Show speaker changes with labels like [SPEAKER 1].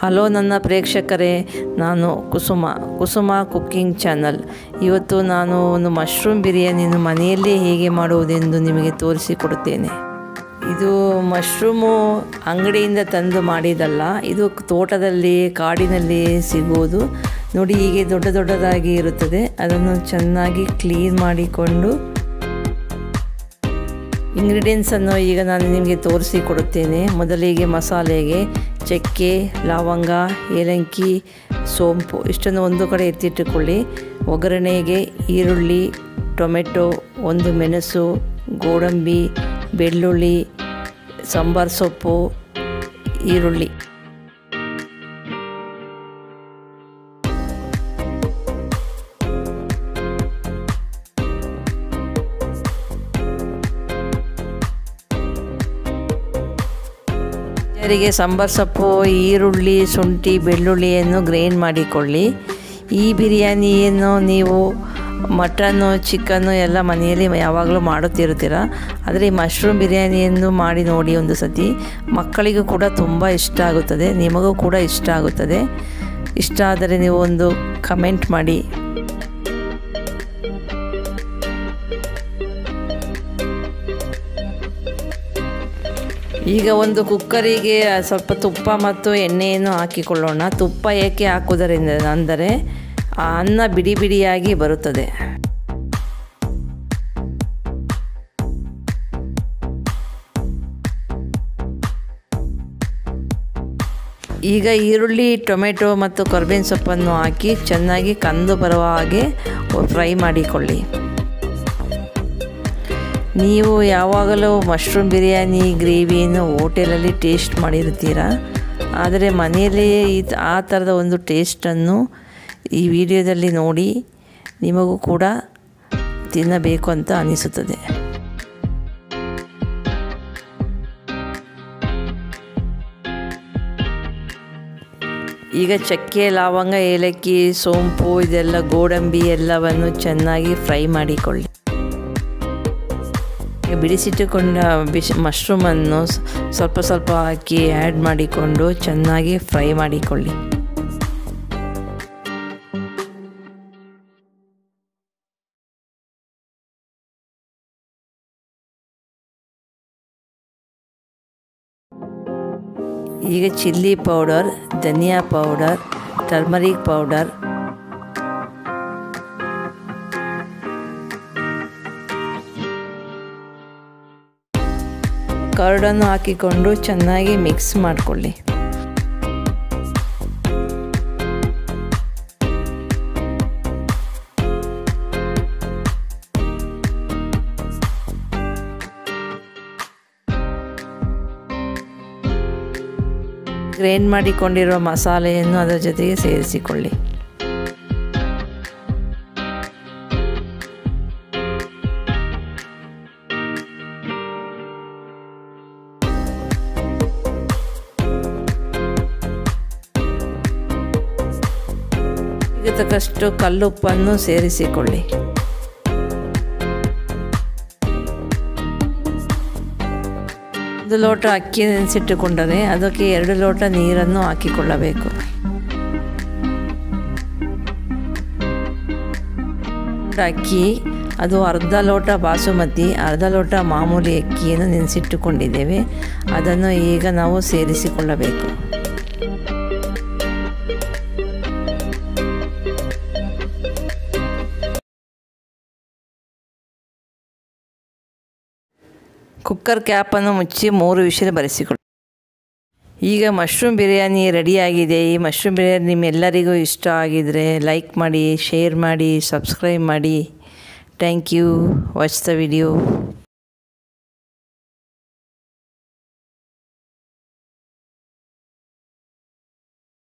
[SPEAKER 1] hello ನನ್ನ ಪ್ರೇಕ್ಷಕರೇ ನಾನು ಕುಸುಮ ಕುಸುಮ cooking channel ಇವತ್ತು ನಾನು ಒಂದು ಮಶ್ರೂಮ್ ಬಿರಿಯಾನಿಯನ್ನು ಮನೆಯಲ್ಲೇ ಹೇಗೆ ಮಾಡುವುದೆಂದು ನಿಮಗೆ ತೋರಿಸಿಕೊಡುತ್ತೇನೆ ಇದು ಮಶ್ರೂಮು ಅಂಗಡಿಯಿಂದ ತಂದು ಮಾಡಿದಲ್ಲ ಇದು ತೋಟದಲ್ಲಿ ಕಾಡಿನಲ್ಲಿ ಸಿಗುವುದು ನೋಡಿ ಹೀಗೆ ದೊಡ್ಡ ದೊಡ್ಡದಾಗಿ ಇರುತ್ತದೆ ಅದನ್ನು ಚೆನ್ನಾಗಿ ಕ್ಲೀನ್ ಮಾಡಿಕೊಂಡು ಇಂಗ್ರೀಡಿಯೆಂಟ್ಸನ್ನು ಈಗ ನಾನು ನಿಮಗೆ ತೋರಿಸಿ ಕೊಡುತ್ತೇನೆ ಮೊದಲಿಗೆ ಮಸಾಲೆಗೆ ಚಕ್ಕೆ ಲವಂಗ ಏಲಕ್ಕಿ ಸೋಂಪು ಇಷ್ಟನ್ನು ಒಂದು ಕಡೆ ಎತ್ತಿಟ್ಟುಕೊಳ್ಳಿ ಒಗ್ಗರಣೆಗೆ ಈರುಳ್ಳಿ ಟೊಮೆಟೊ ಒಂದು ಮೆಣಸು ಗೋಡಂಬಿ ಬೆಳ್ಳುಳ್ಳಿ ಸಾಂಬಾರು ಸೊಪ್ಪು ಈರುಳ್ಳಿ ಜನರಿಗೆ ಸಾಂಬಾರು ಸೊಪ್ಪು ಈರುಳ್ಳಿ ಶುಂಠಿ ಬೆಳ್ಳುಳ್ಳಿಯನ್ನು ಗ್ರೈಂಡ್ ಮಾಡಿಕೊಳ್ಳಿ ಈ ಬಿರಿಯಾನಿಯನ್ನು ನೀವು ಮಟನ್ನು ಚಿಕನ್ನು ಎಲ್ಲ ಮನೆಯಲ್ಲಿ ಯಾವಾಗಲೂ ಮಾಡುತ್ತಿರ್ತೀರ ಆದರೆ ಈ ಮಶ್ರೂಮ್ ಬಿರಿಯಾನಿಯನ್ನು ಮಾಡಿ ನೋಡಿ ಒಂದು ಸತಿ ಮಕ್ಕಳಿಗೂ ಕೂಡ ತುಂಬ ಇಷ್ಟ ಆಗುತ್ತದೆ ನಿಮಗೂ ಕೂಡ ಇಷ್ಟ ಆಗುತ್ತದೆ ಇಷ್ಟ ಆದರೆ ನೀವು ಒಂದು ಕಮೆಂಟ್ ಮಾಡಿ ಈಗ ಒಂದು ಕುಕ್ಕರಿಗೆ ಸ್ವಲ್ಪ ತುಪ್ಪ ಮತ್ತು ಎಣ್ಣೆಯನ್ನು ಹಾಕಿಕೊಳ್ಳೋಣ ತುಪ್ಪ ಏಕೆ ಹಾಕುವುದರಿಂದ ಅಂದರೆ ಆ ಅನ್ನ ಬಿಡಿ ಬಿಡಿಯಾಗಿ ಬರುತ್ತದೆ ಈಗ ಈರುಳ್ಳಿ ಟೊಮೆಟೊ ಮತ್ತು ಕರ್ಬೇವಿನ ಸೊಪ್ಪನ್ನು ಹಾಕಿ ಚೆನ್ನಾಗಿ ಕಂದು ಬರುವ ಹಾಗೆ ಫ್ರೈ ಮಾಡಿಕೊಳ್ಳಿ ನೀವು ಯಾವಾಗಲೂ ಮಶ್ರೂಮ್ ಬಿರಿಯಾನಿ ಗ್ರೇವಿಯನ್ನು ಹೋಟೆಲಲ್ಲಿ ಟೇಸ್ಟ್ ಮಾಡಿರ್ತೀರ ಆದರೆ ಮನೆಯಲ್ಲೇ ಈ ಆ ಥರದ ಒಂದು ಟೇಸ್ಟನ್ನು ಈ ವಿಡಿಯೋದಲ್ಲಿ ನೋಡಿ ನಿಮಗೂ ಕೂಡ ತಿನ್ನಬೇಕು ಅಂತ ಅನಿಸುತ್ತದೆ ಈಗ ಚಕ್ಕೆ ಲವಂಗ ಏಲಕ್ಕಿ ಸೋಂಪು ಇದೆಲ್ಲ ಗೋಡಂಬಿ ಎಲ್ಲವನ್ನು ಚೆನ್ನಾಗಿ ಫ್ರೈ ಮಾಡಿಕೊಳ್ಳಿ ಬಿಡಿಸಿಟ್ಟುಕೊಂಡ ಬಿಸಿ ಮಶ್ರೂಮನ್ನು ಸ್ವಲ್ಪ ಸ್ವಲ್ಪ ಹಾಕಿ ಆ್ಯಡ್ ಮಾಡಿಕೊಂಡು ಚೆನ್ನಾಗಿ ಫ್ರೈ ಮಾಡಿಕೊಳ್ಳಿ ಈಗ ಚಿಲ್ಲಿ ಪೌಡರ್ ಧನಿಯಾ ಪೌಡರ್ ಟರ್ಮರಿಕ್ ಪೌಡರ್ ಕರ್ಡನ್ನು ಹಾಕಿಕೊಂಡು ಚೆನ್ನಾಗಿ ಮಿಕ್ಸ್ ಮಾಡಿಕೊಳ್ಳಿ ಗ್ರೈಂಡ್ ಮಾಡಿಕೊಂಡಿರುವ ಮಸಾಲೆಯನ್ನು ಅದರ ಜೊತೆಗೆ ಸೇರಿಸಿಕೊಳ್ಳಿ ತಕ್ಕಷ್ಟು ಕಲ್ಲುಪ್ಪನ್ನು ಸೇರಿಸಿಕೊಳ್ಳಿ ಒಂದು ಲೋಟ ಅಕ್ಕಿ ನೆನೆಸಿಟ್ಟುಕೊಂಡರೆ ಅದಕ್ಕೆ ಎರಡು ಲೋಟ ನೀರನ್ನು ಹಾಕಿಕೊಳ್ಳಬೇಕು ಅಕ್ಕಿ ಅದು ಅರ್ಧ ಲೋಟ ಬಾಸುಮತಿ ಅರ್ಧ ಲೋಟ ಮಾಮೂಲಿ ಅಕ್ಕಿಯನ್ನು ನೆನೆಸಿಟ್ಟುಕೊಂಡಿದ್ದೇವೆ ಅದನ್ನು ಈಗ ನಾವು ಸೇರಿಸಿಕೊಳ್ಳಬೇಕು ಕುಕ್ಕರ್ ಕ್ಯಾಪನ್ನು ಮುಚ್ಚಿ ಮೂರು ವಿಷಯ ಬರೆಸಿಕೊಳ್ಳಿ ಈಗ ಮಶ್ರೂಮ್ ಬಿರಿಯಾನಿ ರೆಡಿಯಾಗಿದೆ ಈ ಮಶ್ರೂಮ್ ಬಿರಿಯಾನಿ ನಿಮ್ಮೆಲ್ಲರಿಗೂ ಇಷ್ಟ ಆಗಿದರೆ ಲೈಕ್ ಮಾಡಿ ಶೇರ್ ಮಾಡಿ ಸಬ್ಸ್ಕ್ರೈಬ್ ಮಾಡಿ thank you watch the video